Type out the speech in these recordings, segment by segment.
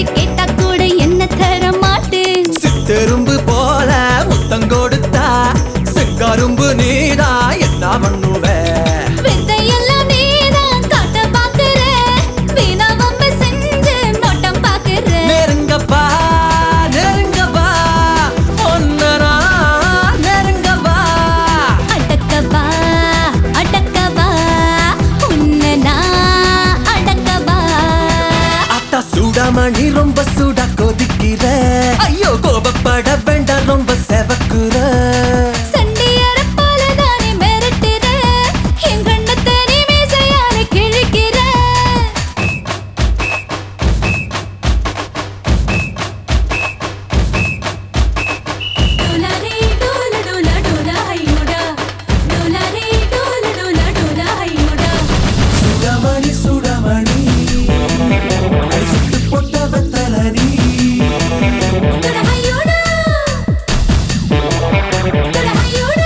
பேச்சு கேட்டா கூட என்ன தர மாட்டேன் சித்தெரும்பு போல முத்தம் கொடுத்தா செங்கரும்பு நீடா என்ன பண்ணுவ வித்தையெல்லாம் நீதான் காட்ட பாக்குற வீணா வம்பு செஞ்சு நோட்டம் பாக்குற நெருங்கப்பா நெருங்கப்பா ஒன்னரா நெருங்கப்பா அடக்கவா அடக்கவா உன்னை நான் அடக்கவா அத்தா சூடாமணி ரொம்ப சூடா கொதிக்கிற ஐயோ கோபப்பட வேண்டாம் ரொம்ப செவக்குற சண்டியர போலதானே மிரட்டுற என் கண்ணத்தை நீ மீசையால கிழிக்கிற டோலாரே டோல டோல டோல ஹையோடா டோலாரே டோல டோல டோல ஹையோடா சூடாமணி சூடாமணி சுட்டு போட்ட வெத்தலனி டோல ஹையோடா டோல ஹையோடா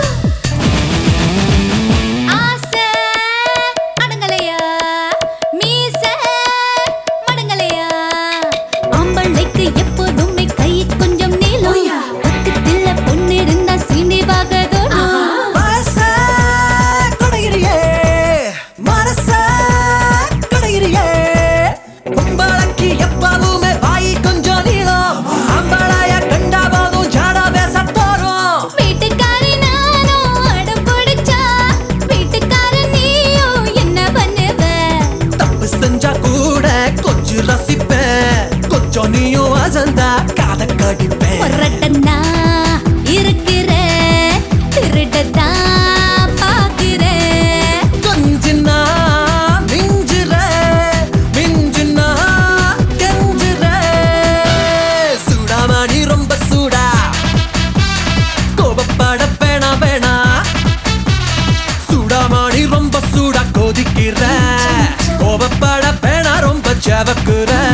ஆசை அடங்கலையா மீச மடங்கலையா ஆம்பளைக்கு எப்போதுமே கை கொஞ்சம் நீளம் பக்கத்துல பொண்ணு இருந்தா சீண்டி பார்க்கதோடும் மனச கொடையிறியே மனச கொடையிறியே உம்பளக்கு எப்பவுமே வாய் கொஞ்சம் நீளம் அம்பளைய கண்டா போதும் ஜாடா பேச தோறும் வீட்டுக்காரி நானும் அடம் பிடிச்சா வீட்டுக்காரன் நீயும் என்ன பண்ணுவ தப்பு செஞ்சா கூட கொஞ்சம் ரசிப்பேன் கொஞ்சம் நீயும் அசந்தா காத கடிப்பேன் பொறட்டனா இருக்கிற திருடத்தான் பாக்குற கொஞ்சினா மிஞ்சுற மிஞ்சுனா கெஞ்சுற சூடாமணி ரொம்ப சூடா கோபப்பட வேணா வேணா சூடாமணி ரொம்ப சூடா கொதிக்கிற கோபப்பட வேணா ரொம்ப செவக்குற